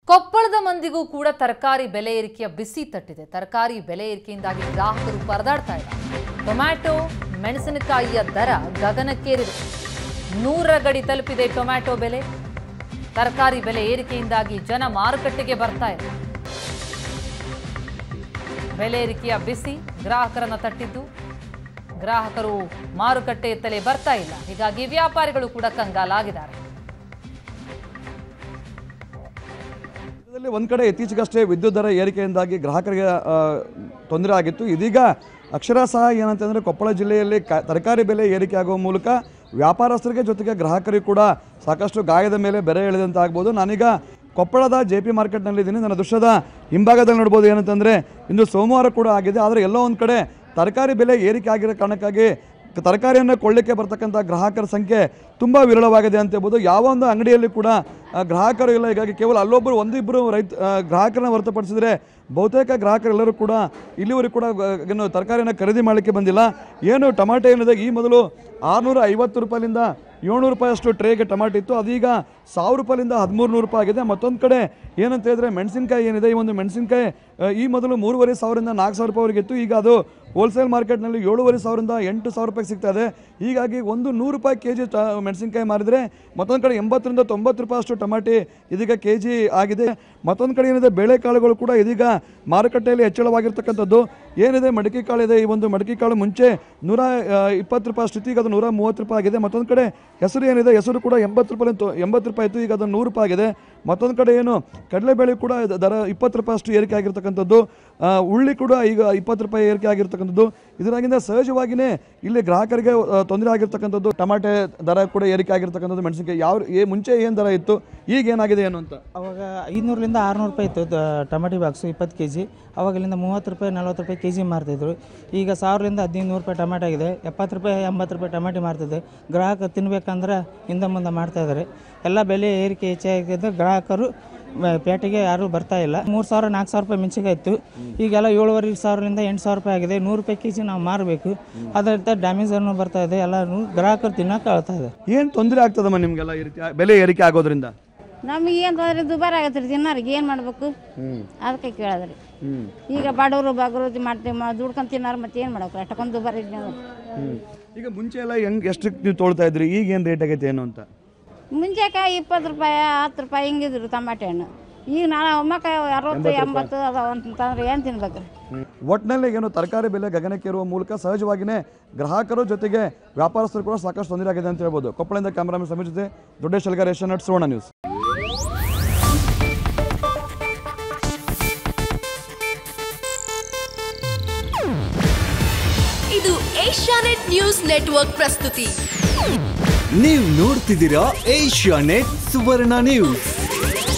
ಕೊಪ್ಪಳದ ಮಂದಿಗೂ ಕೂಡ ತರಕಾರಿ ಬೆಲೆ ಏರಿಕೆಯ ಬಿಸಿ ತಟ್ಟಿದೆ ತರಕಾರಿ ಬೆಲೆ ಏರಿಕೆಯಿಂದಾಗಿ ಗ್ರಾಹಕರು ಪರದಾಡ್ತಾ ಇದ್ದಾರೆ ಟೊಮ್ಯಾಟೊ ಮೆಣಸಿನಕಾಯಿಯ ದರ ಗಗನಕ್ಕೇರಿದೆ ನೂರರ ಗಡಿ ತಲುಪಿದೆ ಟೊಮ್ಯಾಟೊ ಬೆಲೆ ತರಕಾರಿ ಬೆಲೆ ಏರಿಕೆಯಿಂದಾಗಿ ಜನ ಮಾರುಕಟ್ಟೆಗೆ ಬರ್ತಾ ಇದೆ ಬೆಲೆ ಏರಿಕೆಯ ಬಿಸಿ ಗ್ರಾಹಕರನ್ನ ತಟ್ಟಿದ್ದು ಗ್ರಾಹಕರು ಮಾರುಕಟ್ಟೆ ಎತ್ತಲೇ ಬರ್ತಾ ಇಲ್ಲ ಹೀಗಾಗಿ ವ್ಯಾಪಾರಿಗಳು ಕೂಡ ಕಂಗಾಲಾಗಿದ್ದಾರೆ ರಾಜ್ಯದಲ್ಲಿ ಒಂದ್ ಕಡೆ ಇತ್ತೀಚೆಗಷ್ಟೇ ವಿದ್ಯುತ್ ದರ ಏರಿಕೆಯಿಂದಾಗಿ ಗ್ರಾಹಕರಿಗೆ ಆ, ತೊಂದರೆ ಆಗಿತ್ತು ಇದೀಗ ಅಕ್ಷರ ಸಹ ಏನಂತಂದ್ರೆ ಕೊಪ್ಪಳ ಜಿಲ್ಲೆಯಲ್ಲಿ ಕ ತರಕಾರಿ ಬೆಲೆ ಏರಿಕೆ ಆಗುವ ಮೂಲಕ ವ್ಯಾಪಾರಸ್ಥರಿಗೆ ಜೊತೆಗೆ ಗ್ರಾಹಕರಿಗೆ ಕೂಡ ಸಾಕಷ್ಟು ಗಾಯದ ಮೇಲೆ ಬೆಲೆ ಇಳಿದಂತ ಆಗ್ಬೋದು ನಾನೀಗ ಕೊಪ್ಪಳದ ಜೆ ಪಿ ಮಾರ್ಕೆಟ್ನಲ್ಲಿದ್ದೀನಿ ನನ್ನ ದೃಶ್ಯದ ಹಿಂಭಾಗದಲ್ಲಿ ನೋಡ್ಬೋದು ಏನಂತಂದರೆ ಇಂದು ಸೋಮವಾರ ಕೂಡ ಆಗಿದೆ ಆದರೆ ಎಲ್ಲೋ ಒಂದು ಕಡೆ ತರಕಾರಿ ಬೆಲೆ ಏರಿಕೆ ಆಗಿರೋ ಕಾರಣಕ್ಕಾಗಿ ತರಕಾರಿಯನ್ನು ಕೊಳ್ಳಿಕ್ಕೆ ಬರ್ತಕ್ಕಂಥ ಗ್ರಾಹಕರ ಸಂಖ್ಯೆ ತುಂಬ ವಿರಳವಾಗಿದೆ ಅಂತ ಹೇಳ್ಬೋದು ಯಾವ ಒಂದು ಅಂಗಡಿಯಲ್ಲಿ ಕೂಡ ಆ, ಗ್ರಾಹಕರು ಇಲ್ಲ ಹೀಗಾಗಿ ಕೇವಲ ಅಲ್ಲೊಬ್ಬರು ಒಂದಿಬ್ಬರು ರೈತ ಆ, ಗ್ರಾಹಕರನ್ನ ಹೊರತುಪಡಿಸಿದರೆ ಬಹುತೇಕ ಗ್ರಾಹಕರೆಲ್ಲರೂ ಕೂಡ ಇಲ್ಲಿವರೆಗೂ ಕೂಡ ಆ, ಏನು ತರಕಾರಿಯನ್ನು ಖರೀದಿ ಮಾಡಲಿಕ್ಕೆ ಬಂದಿಲ್ಲ ಏನು ಟಮಾಟೆ ಏನಿದೆ ಈ ಮೊದಲು ಆರುನೂರ ಐವತ್ತು ರೂಪಾಯಿಲಿಂದ ಏಳ್ನೂರು ರೂಪಾಯಿಯಷ್ಟು ಟ್ರೇಗೆ ಟಮಾಟೆ ಇತ್ತು ಅದೀಗ ಸಾವಿರ ರೂಪಾಯಿಲಿಂದ ಹದಿಮೂರು ನೂರು ರೂಪಾಯಿ ಆಗಿದೆ ಮತ್ತೊಂದು ಕಡೆ ಏನಂತ ಹೇಳಿದ್ರೆ ಮೆಣಸಿನಕಾಯಿ ಏನಿದೆ ಈ ಒಂದು ಮೆಣಸಿನಕಾಯಿ ಆ, ಈ ಮೊದಲು ಮೂರುವರೆ ಸಾವಿರದಿಂದ ನಾಲ್ಕು ಸಾವಿರ ರೂಪಾಯಿವರೆಗೆ ಇತ್ತು ಈಗ ಅದು ಹೋಲ್ಸೇಲ್ ಮಾರ್ಕೆಟ್ನಲ್ಲಿ ಏಳುವರೆ ಸಾವಿರದಿಂದ ಎಂಟು ಸಾವಿರ ರೂಪಾಯಿಗೆ ಸಿಗ್ತಾ ಇದೆ ಹೀಗಾಗಿ ಒಂದು ನೂರು ರೂಪಾಯಿ ಕೆ ಜಿ ಮೆಣಸಿನಕಾಯಿ ಮಾರಿದರೆ ಮತ್ತೊಂದು ಕಡೆ ಎಂಬತ್ತರಿಂದ ತೊಂಬತ್ತು ರೂಪಾಯಿ ಅಷ್ಟು ಟಮಾಟಿ ಇದೀಗ ಕೆ ಜಿ ಆಗಿದೆ ಮತ್ತೊಂದು ಕಡೆ ಏನಿದೆ ಬೇಳೆಕಾಳುಗಳು ಕೂಡ ಇದೀಗ ಮಾರುಕಟ್ಟೆಯಲ್ಲಿ ಹೆಚ್ಚಳವಾಗಿರ್ತಕ್ಕಂಥದ್ದು ಏನಿದೆ ಮಡಿಕೆ ಕಾಳು ಇದೆ ಈ ಒಂದು ಮಡಿಕೆ ಕಾಳು ಮುಂಚೆ ನೂರ ಆ, ಇಪ್ಪತ್ತು ರೂಪಾಯಿ ಅಷ್ಟು ಇತ್ತು ಈಗ ಅದು ನೂರ ಮೂವತ್ತು ರೂಪಾಯಿ ಆಗಿದೆ ಮತ್ತೊಂದು ಕಡೆ ಹೆಸರು ಏನಿದೆ ಹೆಸರು ಕೂಡ ಎಂಬತ್ತು ರೂಪಾಯಿ ಎಂಬತ್ತು ರೂಪಾಯಿ ಇತ್ತು ಈಗ ಅದು ನೂರು ರೂಪಾಯಿ ಆಗಿದೆ ಮತ್ತೊಂದು ಕಡೆ ಏನು ಕಡಲೆಬೇಳೆ ಕೂಡ ದ- ದರ ಇಪ್ಪತ್ತು ರೂಪಾಯಿ ಅಷ್ಟು ಏರಿಕೆ ಆಗಿರ್ತಕ್ಕಂಥದ್ದು ಆ, ಉಳ್ಳಿ ಕೂಡ ಈಗ ಇಪ್ಪತ್ತು ರೂಪಾಯಿ ಏರಿಕೆ ಆಗಿರ್ತಕ್ಕಂಥದ್ದು ಇದರಾಗಿಂದ ಸಹಜವಾಗಿಯೇ ಇಲ್ಲಿ ಗ್ರಾಹಕರಿಗೆ ಆ, ತೊಂದರೆ ಆಗಿರ್ತಕ್ಕಂಥದ್ದು ಟಮಾಟೆ ದರ ಕೂಡ ಏರಿಕೆ ಆಗಿರ್ತಕ್ಕಂಥದ್ದು ಮೆಣಸಿನಕಾಯಿ ಯಾವ ಏ ಮುಂಚೆ ಏನು ದರ ಇತ್ತು ಈಗ ಏನಾಗಿದೆ ಏನು ಅಂತ ಅವಾಗ ಐದುನೂರರಿಂದ ಆರುನೂರು ರೂಪಾಯಿ ಇತ್ತು ದ- ಟಮಾಟಿ ಬಾಕ್ಸು ಇಪ್ಪತ್ತು ಕೆ ಜಿ ಅವಾಗಲಿಂದ ಮೂವತ್ತು ರೂಪಾಯಿ ನಲ್ವತ್ತು ರೂಪಾಯಿ ಕೆ ಜಿ ಮಾರ್ತಿದ್ರು ಈಗ ಸಾವಿರದಿಂದ ಹದಿನೈದು ನೂರು ರೂಪಾಯಿ ಟಮಾಟೆ ಆಗಿದೆ ಎಪ್ಪತ್ತು ರೂಪಾಯಿ ಎಂಬತ್ತು ರೂಪಾಯಿ ಟಮಾಟಿ ಮಾರ್ತಿದ್ದೆ ಗ್ರಾಹಕ ತಿನ್ಬೇಕಂದ್ರೆ ಹಿಂದೆ ಮುಂದೆ ಮಾಡ್ತಾ ಇದ್ದಾರೆ ಎಲ್ಲ ಬೆಲೆ ಏರಿಕೆ ಹೆಚ್ಚಾಗಿದ್ದು ಗ್ರಾಹಕರು ಮ- ಪೇಟೆಗೆ ಯಾರೂ ಬರ್ತಾ ಇಲ್ಲ ಮೂರು ಸಾವಿರ ನಾಲ್ಕು ಸಾವಿರ ರೂಪಾಯಿ ಮೆಣಸಿಗೆ ಇತ್ತು ಈಗೆಲ್ಲ ಏಳುವರೆ ಸಾವಿರದಿಂದ ಎಂಟು ಸಾವಿರ ರೂಪಾಯಿ ಆಗಿದೆ ನೂರು ರೂಪಾಯಿ ಕೆ ಜಿ ನಾವು ಮಾರಬೇಕು ಅದರಿಂದ ಡ್ಯಾಮೇಜ್ ಅನ್ನು ಬರ್ತಾ ಇದೆ ಎಲ್ಲ ಗ್ರಾಹಕರು ತಿನ್ನೋಕೆ ಅಳ್ತಾ ಇದೆ ಏನು ತೊಂದರೆ ಆಗ್ತದಮ್ಮ ನಿಮಗೆಲ್ಲ ಈ ರೀತಿ ಬೆಲೆ ಏರಿಕೆ ಆಗೋದ್ರಿಂದ ನಮಗೆ ಏನು ತೊಂದರೆ ದುಬಾರಿ ಆಗತ್ತೆ ರೀ ತಿನ್ನೋರಿಗೆ ಏನು ಮಾಡ್ಬೇಕು ಅದಕ್ಕೆ ಕೇಳಿದ್ರಿ ಈಗ ಬಡವರು ಬಗ್ರು ಮಾಡ್ತೀವಿ ಮಾ ದುಡ್ಕೊಂಡು ತಿನ್ನೋರು ಮತ್ತೆ ಏನು ಮಾಡ್ಬೇಕು ಅಷ್ಟಕ್ಕೊಂದು ದುಬಾರಿ ಇದ್ನ ಈಗ ಮುಂಚೆ ಎಲ್ಲ ಹೆಂಗ್ ಎಷ್ಟಕ್ಕೆ ನೀವು ತೊಳ್ತಾ ಇದ್ರಿ ಈಗ ಏನು ರೇಟ್ ಆಗೈತೆ ಏನು ಅಂತ ಮುಂಚೆಕಾಯಿ ಇಪ್ಪತ್ತು ರೂಪಾಯಿ ಹತ್ತು ರೂಪಾಯಿ ಹಿಂಗಿದ್ರು ಟಮಾಟೆ ಹಣ್ಣು ಈಗ ನಾಳೆ ಒಮ್ಮಕಾಯಿ ಅರವತ್ತು ಎಂಬತ್ತು ಅದಾವ ಅಂತಂದ್ರೆ ಏನು ತಿನ್ಬೇಕು ರೀ ಒಟ್ಟಿನಲ್ಲಿ ಏನು ತರಕಾರಿ ಬೆಲೆ ಗಗನಕ್ಕೇರುವ ಮೂಲಕ ಸಹಜವಾಗಿಯೇ ಗ್ರಾಹಕರು ಜೊತೆಗೆ ವ್ಯಾಪಾರಸ್ಥರು ಕೂಡ ಸಾಕಷ್ಟು ತೊಂದರೆ ಆಗಿದೆ ಅಂತ ಹೇಳ್ಬೋದು ಕೊಪ್ಪಳದಿಂದ ಕ್ಯಾಮರಾಮನ್ ಸಮೀರ್ ಜೊತೆ ದೊಡ್ಡೇಶ್ ಅಲ್ಗಾರ್ ಏಷ್ಯನ್ ನಟ್ ಸುವರ್ಣ ನ್ಯೂಸ್ ಇದು ಏಷ್ಯಾನೆಟ್ ನ್ಯೂಸ್ ನೆಟ್ವರ್ಕ್ ಪ್ರಸ್ತುತಿ ನೀವು ನೋಡ್ತಿದ್ದೀರಾ ಏಷ್ಯಾ ನೆಟ್ ಸುವರ್ಣ ನ್ಯೂಸ್